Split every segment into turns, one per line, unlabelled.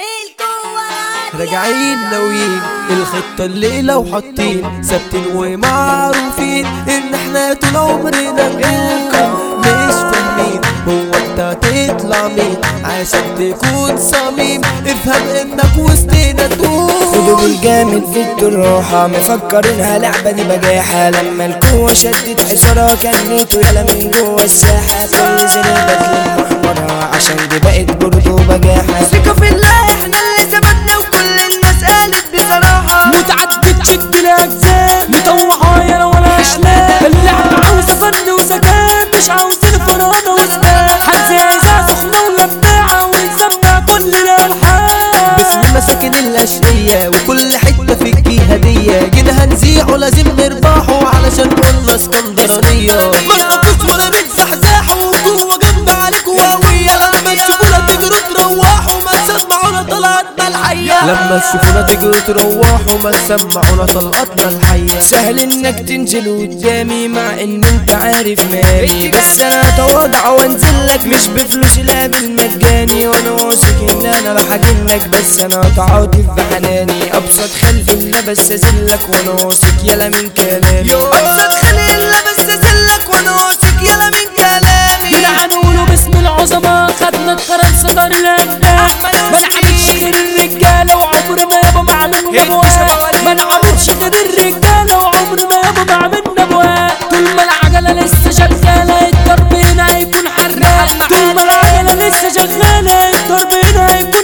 راجعين ناويين الخطة الليلة وحاطين ثابتين ومعروفين ان احنا طول عمرنا نقولكم مش فاهمين هو انت هتطلع مين عشان تكون صميم افهم انك وسطنا
قلوب
تقول
الجامد في الروحة مفكرينها لعبة دي بجاحة لما القوة شدت حصارها كنيته يلا من جوه الساحة كل سنة بتلم محمرها عشان دي بقت برضه بجاحة
ثقة في الله احنا اللي ثبتنا وكل الناس قالت بصراحة
متعدد شد الاجزاء مطوعة يا ولا اشلاء اللعبة عاوز فن وذكاء مش عاوزين فرانة وسباق حزازة سخنة ولماعة ونسمع كل الالحان
باسم مساكن الاشقية وكل حتة في الجهة دي جينا هنزيعه لازم نربحه علشان قلنا اسكندرانية ما تنطوش ولا نتزحزحه وجوه جنب عليك وهوية لما تشوفونا تجروا تروحوا ما تسمعونا طلعتنا الحية لما تشوفونا تجروا تروحوا ما تسمعونا طلقتنا الحية
سهل انك تنزل قدامي مع ان انت عارف مالي بس انا اتواضع وانزل لك مش بفلوس لا بالمجاني وانا واثق ان انا راح اجنك بس انا اتعاطف بحناني ابسط خلق الا بس ازلك وانا واثق يلا من كلامي
ابسط خلق الا بس ازلك وانا واثق يلا من كلامي
من هنقوله باسم العظماء خدنا القرار صدر الأنداد ما نعملش غير الرجالة وعمر ما يابا معلوم نبوات ما نعملش غير الرجالة وعمر ما يابا معملنا نبوات طول ما العجلة لسه شغالة الضرب هنا هيكون حراق طول ما العجلة لسه شغالة الضرب هنا هيكون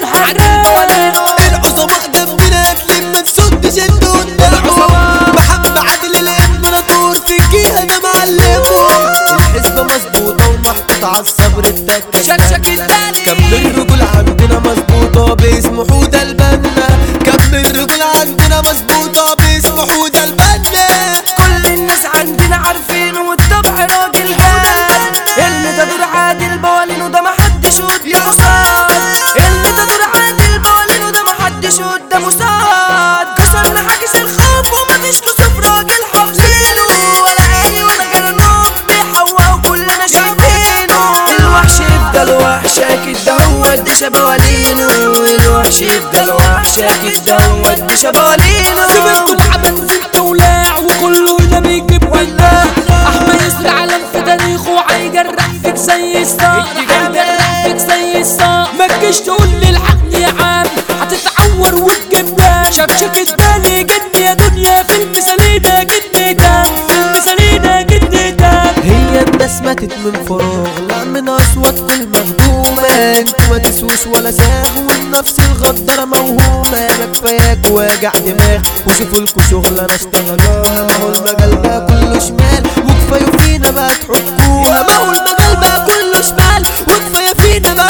حراق
العظماء جنبنا تلم تصد شدوا العظماء محمد عادل الامبراطور في الجهه ده معلمه الحسبه مظبوطه ومحطوط على الصبر التكه
شكشك الدالي
كم الرجول عندنا مظبوطه باسم حوده البنا كم الرجول عندنا مظبوطه باسم حوده البنا
كل الناس عندنا عارفين والطبع راجل جدع اللي تدور عادل بوالينه ده محدش قدامه صاد اللي تدور عادل بوالينه ده محدش قدامه صاد كسرنا حاجز الخوف ومفيش كسوف راجل حافظينه ولا عيني ولا جرنوب بيحوقوا كلنا شايفينه
الوحش يفضل وحشك الدهوت دي شبوالينه الوحش يفضل وحشك الدهوت دي شبوالينه
سيبك والعبن زبدة ولاع وكله ده بيجيب ولاع احمد يسري علم في تاريخه هيجرح فيك زي الصقر هيجرح فيك زي الصقر ما تجيش تقول لي الحقني يا عم هتتعور وتجيبها شكشك الدالي جن يا دنيا في المثالية جنتك في المثالية جنتك
هي الناس ماتت من فراغ لا من اصواتكم المهضومه انتوا ما تسوش ولا ساغ والنفس الغداره موهومه انا كفاياك واجع دماغ وشوفوا لكم شغلانه اشتغلوها ما هو المجال ده كله شمال وكفايه فينا بقى تحكوها ما هو المجال بقى كله شمال وكفايه فينا بقى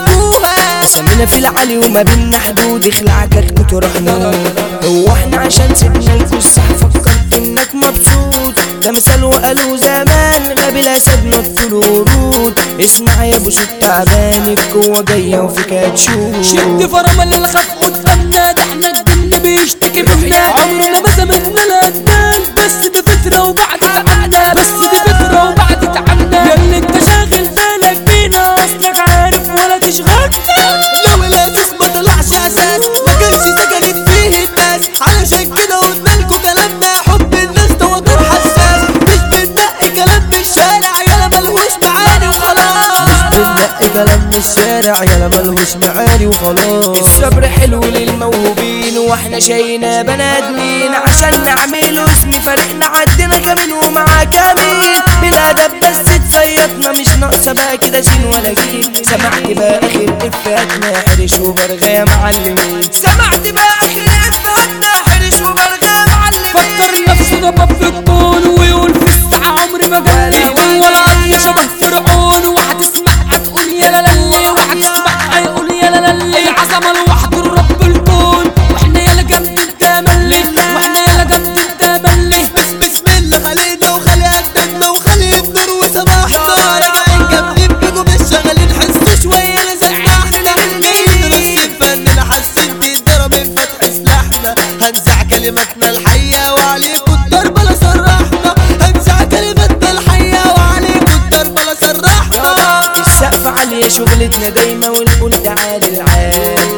تحكوها
سمينا في العلي وما بينا حدود اخلع كتكوت ورحمون هو احنا عشان سيبنا الفسح فكرت انك مبسوط ده مثال وقالوا زمان غاب الاسد نط الورود اسمع يا ابو ست تعبان القوه جايه وفيك هتشوف
شد فرمل الخف قدامنا ده احنا الجن بيشتكي منا عمرنا ما زمننا الهدال بس دي فترة وبعد تعبنا بس دي فترة وبعد تعبنا يا اللي انت شاغل بالك بينا اصلك عارف ولا تشغلنا
لو الاساس ما طلعش اساس ما كانش سجنت فيه الناس علشان كده قلنا لكم كلامنا حب الناس ده وطن حساس مش بننقي كلام من الشارع يلا ملهوش معاني وخلاص مش بننقي كلام من الشارع يلا ملهوش معاني وخلاص
الصبر حلو للموهوبين واحنا شاينا بني ادمين عشان نعمله اسم فرقنا عدنا كامل ومع كامل بالادب بس تصيطنا مش ناقصه بقى كده سين ولا جيل سمعت بقى اخر افاتنا حرش وبرغى يا معلمين
سمعت بقى اخر افهاتنا حرش وبرغى معلمين
فكر نفسه ضباب في الكون ويقول في الساعة عمري ما جالي هو القضية شبه فرعون وهتسمع هتقول يا لا للي وهتسمع هيقول يا لا للي العظمة لوحده الرب الكون واحنا يا جنب انت ملي واحنا يا جنب انت ملي
بس بسم الله خلينا وخلي قدنا وخلي النور وصباحنا راجعين جامدين بيكم مش شغالين حس شويه لزقنا نرص فننا حاسين تقدر من فتح سلاحنا هنزع كلماتنا الحيه وعليكم الضرب لا صرحنا هنزع كلماتنا الحيه وعليكم الضرب لا صرحنا
السقف عالية شغلتنا دايما والكل عادل عام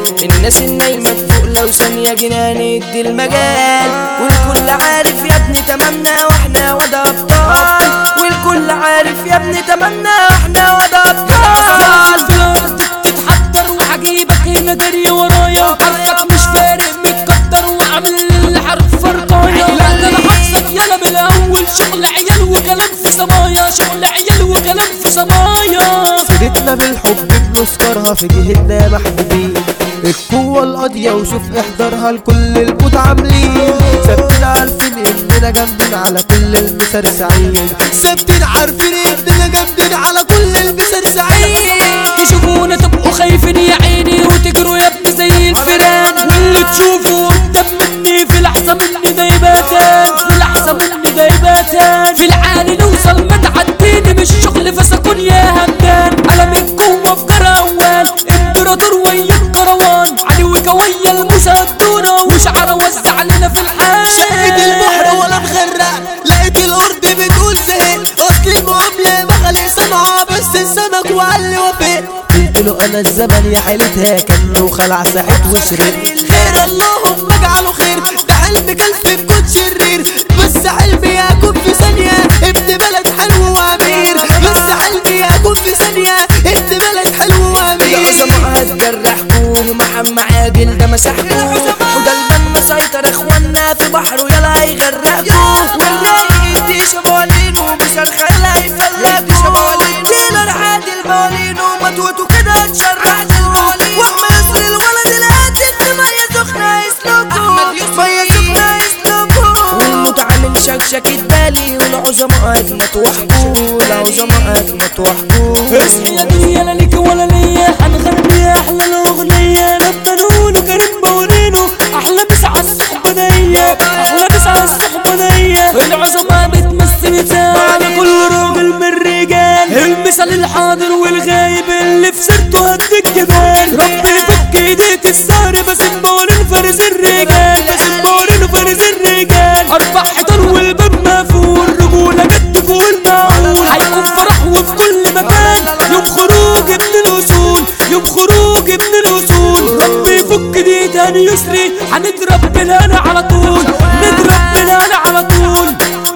الناس النايمة تفوق لو ثانية جينا ندي المجال والكل عارف يا ابني تمامنا واحنا وده ابطال والكل عارف يا ابني تمامنا واحنا وده ابطال
في الارض تتحضر وعجيبك هنا جري ورايا حركك مش فارق متكتر وعامل الحرف فرقايا لا ده انا هكسب يلا من الاول شغل عيال وكلام في سمايا شغل عيال وكلام في سمايا
سيرتنا بالحب بنذكرها في جهتنا محبوبين القوة القاضية وشوف احضرها لكل المتعاملين ثابتين عارفين اننا جامدين على كل المسرسعين ثابتين عارفين اننا جامدين على كل المسرسعين
تشوفونا تبقوا خايفين يا عيني وتجروا يا ابني زي الفيران واللي تشوفوا قدام مني في لحظة مني ده يباتان في لحظة مني ده يباتان في العالي نوصل ما تعديني مش شغل فسكون يا همدان انا من جوه في كروان امبراطور ويا الكروان علي وكويا المسدورة وشعره وزع علينا في الحال
شقت البحر ولا مغرق لقيت الارض بتقول زهق اصل المعاملة بغلي سمعة بس السمك وقال لي وفيت قلت له انا الزمن يا حيلتها كانه خلع ساحت وسرير خير اللهم اجعله خير ده حلم كان في بكون شرير بس حلمي يكون في ثانية ابن بلد حلو وامير بس حلمي يكون في ثانية ابن بلد حلو وامير
العظماء هتجرحكوه محمد عادل ده مسحكوه وده البنا سيطر اخوانا في بحره يلا هيغرقكوه والرايق يدي شبالينه بصرخة لا يفلقكوه كيلر عادل بالينه متوته كده اتشرحكوه واحمد يسري الولد الهادي مية سخنة يسلكوه مية سخنة يسلكوه والمتعامل شكشكة بالي والعظماء اتمتوا وحكوه العظماء اتمتوا وحكوه
اسمي يا دنيا لا ليك ولا ليا هنغني احلى الاغنيه لما نقوله كريم بورينه احلى مسا على الصحبانيه احلى مسا على الصحبانيه العظماء بتمثل على كل راجل من الرجال المثال الحاضر والغايب اللي في سيرته قد الجبال ربي يفك ايديك السهر باسم بورين فارس الرجال باسم بورين فارس الرجال اربع حيطان والباب مقفول رجوله جد فوق المعقول هيكون فرح وفي كل مكان يوم خروج ابن الاصول يوم خروج ابن الاصول ربي يفك دي تاني يسري هنضرب بالهنا على طول نضرب بالهنا على طول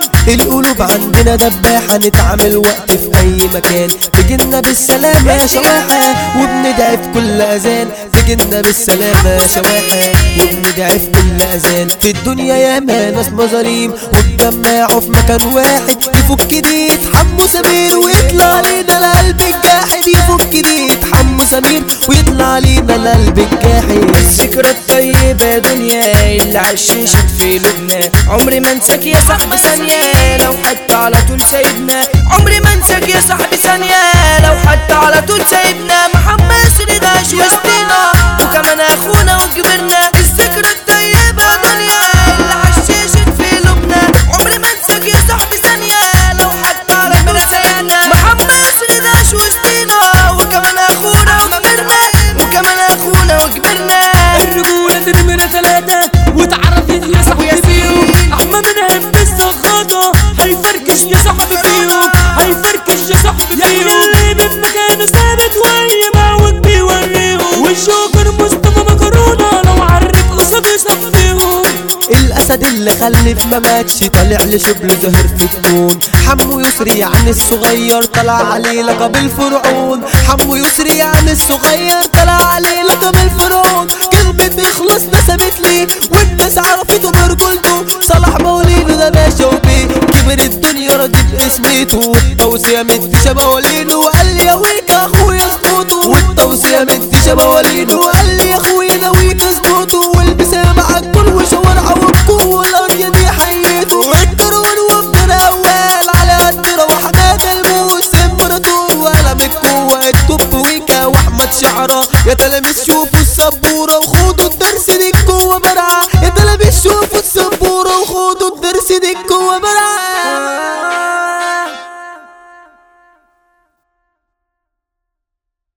القلوب عندنا دباحة نتعامل وقت في أي مكان تجينا بالسلامة يا شواحة وبندعي في كل أذان تجينا بالسلامة يا شواحة وبندعي في كل أذان في الدنيا ياما ناس مظاليم واتجمعوا في مكان واحد يفك دي يتحموا سمير ويطلع لينا القلب الجاحد يفك دي يتحموا سمير ويطلع لينا القلب الجاحد
الذكرى الطيبة يا دنيا اللي عششت في لبنى عمري ما انساك يا صاحبي ثانية لو حتى على طول سايبنا عمري ما انساك يا صاحبي ثانية لو حتى على طول سايبنا محمد يسري ده عاش وسطينا وكمان اخونا وكبرنا الذكرى الطيبة يا دنيا اللي عششت في لبنى عمري ما انساك يا صاحبي ثانية لو حتى على طول سايبنا محمد يسري ده عاش وسطينا وكمان اخونا وكبرنا وكمان اخونا وكبرنا
الرجولة دي نمرة تلاتة واتعرفت يا صاحبي فيهم أحمى منهم بالسخاطة هيفركش يا صاحبي فيهم هيفركش يا صاحبي فيهم اللي من مكانه ثابت وأي معوج بيوريهم والجوكر مصطفى مكرونة لو عرف قصاد يصفيهم
الاسد اللي خلف ما ماتش طالع لشبل ظهر في الكون حمو يسري يعني الصغير طلع عليه لقب الفرعون حمو يسري يعني الصغير طلع عليه لقب الفرعون كلمة اخلاص نسبت لي والناس عرفته برجولته صلاح مولينه ده ماشي وبيه كبر الدنيا ردت باسمته والتوصية من شبه ولينه وقال لي يا ويك اخويا اظبطه والتوصية من شبه ولينه وقال لي يا اخويا ناوي